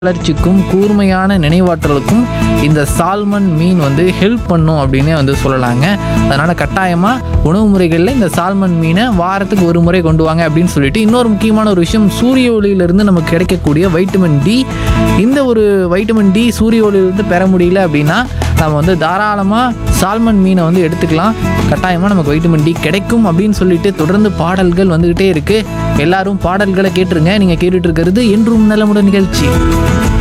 வளர்ச்சிக்கும் கூர்மையான நினைவாற்றலுக்கும் இந்த சால்மன் மீன் வந்து ஹெல்ப் பண்ணும் அப்படின்னே வந்து சொல்லலாங்க அதனால் கட்டாயமாக உணவு முறைகளில் இந்த சால்மன் மீனை வாரத்துக்கு ஒரு முறை கொண்டு வாங்க அப்படின்னு சொல்லிட்டு இன்னொரு முக்கியமான ஒரு விஷயம் சூரிய ஒளியிலிருந்து நமக்கு கிடைக்கக்கூடிய வைட்டமின் டி இந்த ஒரு வைட்டமின் டி சூரிய ஒளியிலிருந்து பெற முடியல அப்படின்னா நம்ம வந்து தாராளமாக சால்மன் மீனை வந்து எடுத்துக்கலாம் கட்டாயமாக நமக்கு வைட்டமின் டி கிடைக்கும் அப்படின்னு சொல்லிட்டு தொடர்ந்து பாடல்கள் வந்துக்கிட்டே இருக்குது எல்லாரும் பாடல்களை கேட்டுருங்க நீங்கள் கேட்டுட்டு இருக்கிறது என்றும் நலமுடன் நிகழ்ச்சி